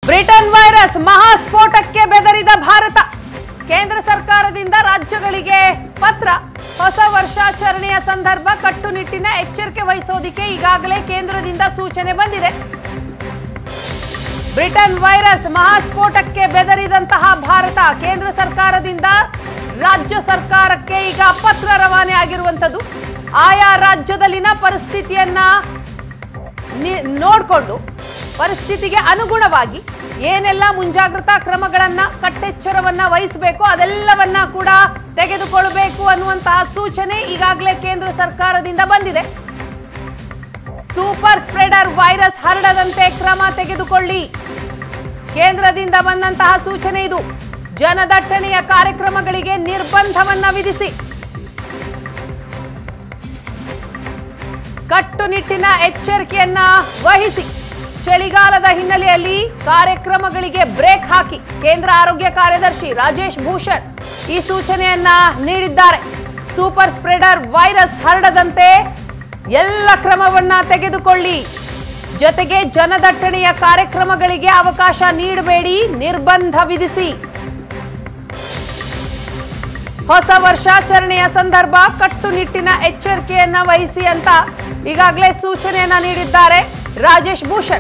Britain virus ಮಹಾಸ್ಫೋಟಕ್ಕೆ ಬೆದರಿದ ಭಾರತ ಕೇಂದ್ರ ಸರ್ಕಾರದಿಂದ ರಾಜ್ಯಗಳಿಗೆ ಪತ್ರ ಹೊಸ ವರ್ಷಾಚರಣೆಯ ಸಂದರ್ಭ ಕಟ್ಟುನಿಟ್ಟಿನ ಎಚ್ಚರಿಕೆ ವಹಿಸೋದಿಕ್ಕೆ ಈಗಾಗಲೇ ಕೇಂದ್ರದಿಂದ ಸೂಚನೆ ಬಂದಿದೆ ಬ್ರಿಟನ್ ವೈರಸ್ ಮಹಾಸ್ಫೋಟಕ್ಕೆ ಬೆದರಿದಂತಹ ಭಾರತ ಕೇಂದ್ರ ಸರ್ಕಾರದಿಂದ ರಾಜ್ಯ ಸರ್ಕಾರಕ್ಕೆ ಈಗ ಪತ್ರ ರವಾನೆ ಆಗಿರುವಂತದ್ದು ಆಯಾ ರಾಜ್ಯದಲ್ಲಿನ ಪರಿಸ್ಥಿತಿಯನ್ನ ನಿ- ನೋಡ್ಕೊಂಡು ಪರಿಸ್ಥಿತಿಗೆ ಅನುಗುಣವಾಗಿ ಏನೆಲ್ಲ ಮುಂಜಾಗ್ರತಾ ಕ್ರಮಗಳನ್ನ ಕಟ್ಟೆಚ್ಚರವನ್ನ ವಹಿಸಬೇಕು ಅದೆಲ್ಲವನ್ನ ಕೂಡ ತೆಗೆದುಕೊಳ್ಳಬೇಕು ಅನ್ನುವಂತಹ ಸೂಚನೆ ಈಗಾಗಲೇ ಕೇಂದ್ರ ಸರ್ಕಾರದಿಂದ ಬಂದಿದೆ ಸೂಪರ್ ಸ್ಪ್ರೆಡರ್ ವೈರಸ್ ಹರಡದಂತೆ ಕ್ರಮ ತೆಗೆದುಕೊಳ್ಳಿ ಕೇಂದ್ರದಿಂದ ಬಂದಂತಹ ಸೂಚನೆ ಇದು ಜನದಟ್ಟಣೆಯ ಕಾರ್ಯಕ್ರಮಗಳಿಗೆ ನಿರ್ಬಂಧವನ್ನ ವಿಧಿಸಿ ಕಟ್ಟುನಿಟ್ಟಿನ ಎಚ್ಚರಿಕೆಯನ್ನ ವಹಿಸಿ ಚಳಿಗಾಲದ ಹಿನ್ನೆಲೆಯಲ್ಲಿ ಕಾರ್ಯಕ್ರಮಗಳಿಗೆ ಬ್ರೇಕ್ ಹಾಕಿ ಕೇಂದ್ರ ಆರೋಗ್ಯ ಕಾರ್ಯದರ್ಶಿ ರಾಜೇಶ್ ಭೂಷಣ್ ಈ ಸೂಚನೆಯನ್ನ ನೀಡಿದ್ದಾರೆ ಸೂಪರ್ ಸ್ಪ್ರೆಡರ್ ವೈರಸ್ ಹರಡದಂತೆ ಎಲ್ಲ ಕ್ರಮವನ್ನ ತೆಗೆದುಕೊಳ್ಳಿ ಜೊತೆಗೆ ಜನದಟ್ಟಣೆಯ ಕಾರ್ಯಕ್ರಮಗಳಿಗೆ ಅವಕಾಶ ನೀಡಬೇಡಿ ನಿರ್ಬಂಧ ವಿಧಿಸಿ ಹೊಸ ವರ್ಷಾಚರಣೆಯ ಸಂದರ್ಭ ಕಟ್ಟುನಿಟ್ಟಿನ ಎಚ್ಚರಿಕೆಯನ್ನ ವಹಿಸಿ ಅಂತ ಈಗಾಗಲೇ ಸೂಚನೆಯನ್ನ ನೀಡಿದ್ದಾರೆ ರಾಜೇಶ್ ಭೂಷಣ್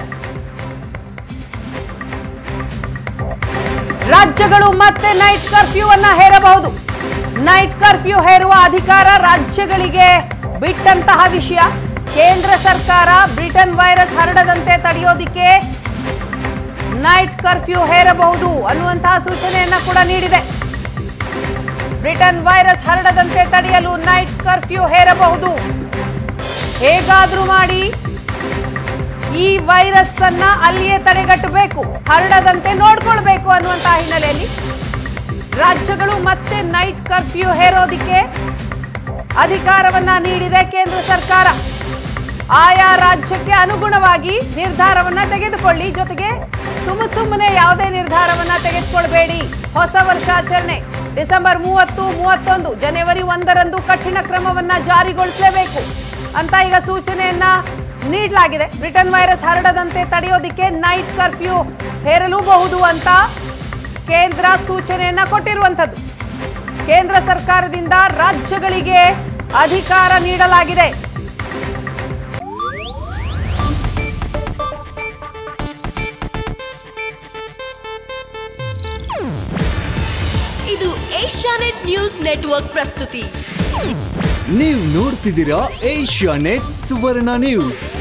ರಾಜ್ಯಗಳು ಮತ್ತೆ ನೈಟ್ ಕರ್ಫ್ಯೂ ಅನ್ನ ಹೇರಬಹುದು ನೈಟ್ ಕರ್ಫ್ಯೂ ಹೇರುವ ಅಧಿಕಾರ ರಾಜ್ಯಗಳಿಗೆ ಬಿಟ್ಟಂತಹ ವಿಷಯ ಕೇಂದ್ರ ಸರ್ಕಾರ ಬ್ರಿಟನ್ ವೈರಸ್ ಹರಡದಂತೆ ತಡೆಯೋದಿಕ್ಕೆ ನೈಟ್ ಕರ್ಫ್ಯೂ ಹೇರಬಹುದು ಅನ್ನುವಂತಹ ಸೂಚನೆಯನ್ನ ಕೂಡ ನೀಡಿದೆ ಬ್ರಿಟನ್ ವೈರಸ್ ಹರಡದಂತೆ ತಡೆಯಲು ನೈಟ್ ಕರ್ಫ್ಯೂ ಹೇರಬಹುದು ಹೇಗಾದ್ರೂ ಮಾಡಿ ಈ ವೈರಸ್ ಅನ್ನ ಅಲ್ಲಿಯೇ ತಡೆಗಟ್ಟಬೇಕು ಹರಡದಂತೆ ನೋಡ್ಕೊಳ್ಬೇಕು ಅನ್ನುವಂತಹ ಹಿನ್ನೆಲೆಯಲ್ಲಿ ರಾಜ್ಯಗಳು ಮತ್ತೆ ನೈಟ್ ಕರ್ಫ್ಯೂ ಹೇರೋದಿಕ್ಕೆ ಅಧಿಕಾರವನ್ನ ನೀಡಿದೆ ಕೇಂದ್ರ ಸರ್ಕಾರ ಆಯಾ ರಾಜ್ಯಕ್ಕೆ ಅನುಗುಣವಾಗಿ ನಿರ್ಧಾರವನ್ನ ತೆಗೆದುಕೊಳ್ಳಿ ಜೊತೆಗೆ ಸುಮ್ಮ ಸುಮ್ಮನೆ ಯಾವುದೇ ನಿರ್ಧಾರವನ್ನ ತೆಗೆದುಕೊಳ್ಬೇಡಿ ಹೊಸ ವರ್ಷಾಚರಣೆ ಡಿಸೆಂಬರ್ ಮೂವತ್ತು ಮೂವತ್ತೊಂದು ಜನವರಿ ಒಂದರಂದು ಕಠಿಣ ಕ್ರಮವನ್ನ ಜಾರಿಗೊಳಿಸಲೇಬೇಕು ಅಂತ ಈಗ ಸೂಚನೆಯನ್ನ ನೀಡಲಾಗಿದೆ ಬ್ರಿಟನ್ ವೈರಸ್ ಹರಡದಂತೆ ತಡೆಯೋದಿಕ್ಕೆ ನೈಟ್ ಕರ್ಫ್ಯೂ ಹೇರಲೂಬಹುದು ಅಂತ ಕೇಂದ್ರ ಸೂಚನೆಯನ್ನ ಕೊಟ್ಟಿರುವಂಥದ್ದು ಕೇಂದ್ರ ಸರ್ಕಾರದಿಂದ ರಾಜ್ಯಗಳಿಗೆ ಅಧಿಕಾರ ನೀಡಲಾಗಿದೆ ಇದು ಏಷ್ಯಾನೆಟ್ ನ್ಯೂಸ್ ನೆಟ್ವರ್ಕ್ ಪ್ರಸ್ತುತಿ ನೀವು ನೋಡ್ತಿದ್ದೀರಾ ಏಷ್ಯಾ ನೆಟ್ ಸುವರ್ಣ ನ್ಯೂಸ್